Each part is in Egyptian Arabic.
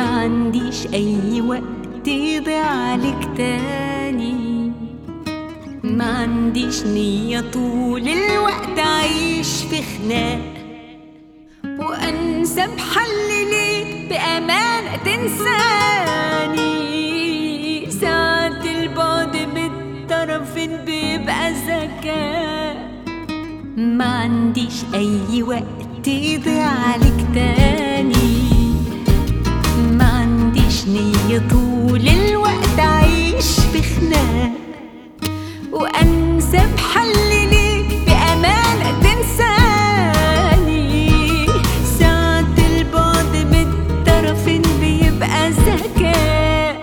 ما عنديش اي وقت يضيع عليك تاني ما عنديش نية طول الوقت عايش في خناق وانسى بحل ليك بامانة تنساني ساعات البعد بالطرفين بيبقى ذكاء ما عنديش اي وقت يضيع عليك تاني ما عنديش نية طول الوقت عايش في خناق وانسى بحل ليك بامانة تنساني ساعات البعد بالطرفين بيبقى ذكاء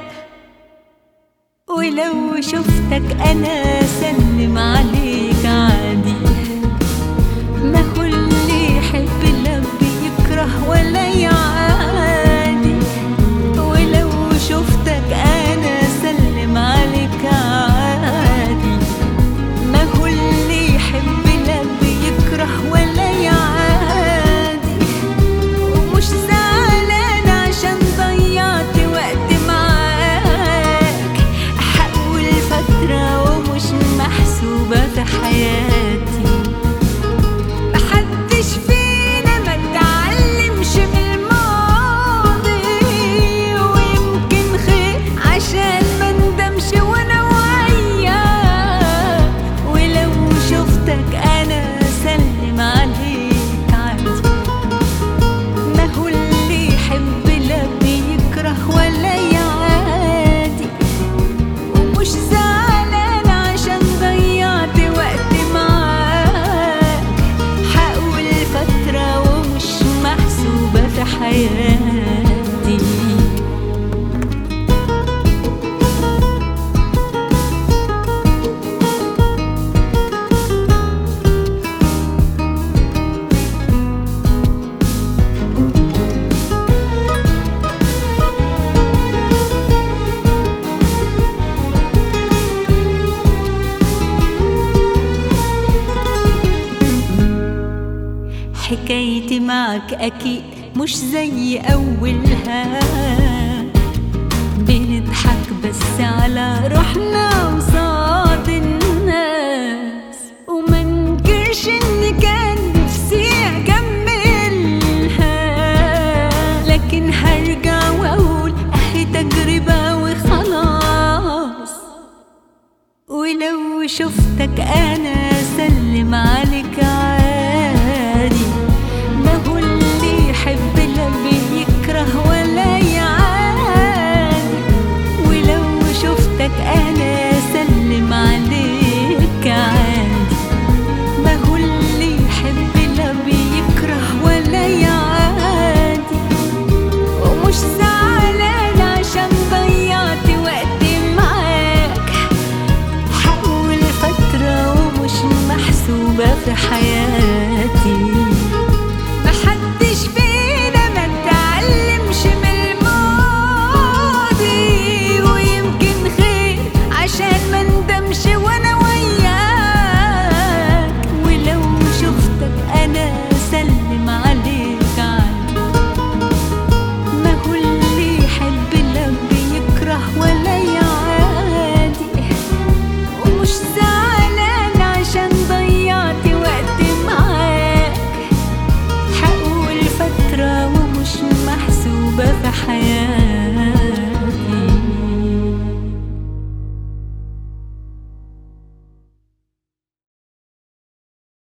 ولو شفتك انا سلم عليك عادي ما كل يحب لا بيكره ولا يعادي ولو شفتك انا سلم عليك عادي ما كل يحب لا بيكره ولا يعادي ومش زعلان عشان ضيعت وقت معاك حول فترة ومش محسوبة في حياتي محدش فينا ما اتعلمش من الماضي ويمكن خير عشان ما ندمش وانا وياك ولو شفتك انا سلم عليك عادي ما هو اللي يحب لا بيكره ولا يعادي ومش زعلان عشان ضيعت وقت معاك حقول فترة ومش محسوبة في حياتي حكايتي معك أكيد مش زي أولها بنضحك بس على روحنا وصاد الناس وما ننكرش إن كان نفسي أكملها لكن هرجع وأقول أهي تجربة وخلاص ولو شفتك انا سلم عليك عادي ما هو اللي يحب لا بيكره ولا يعادي ولو شفتك انا سلم عليك عادي ما هو اللي يحب لا بيكره ولا يعادي ومش زعلان عشان ضيعت وقتي معاك حول فترة ومش محسوبة في حياتي محدش فينا ما اتعلمش من الماضي ويمكن خير عشان ما ندمش وانا وياك ولو شفتك انا سلم عليك عادي ما هو اللي يحب لا بيكره ولا يعادي ومش زعلان عشان ضيعت وقت معاك حقول فترة ومش محسوبة في حياتي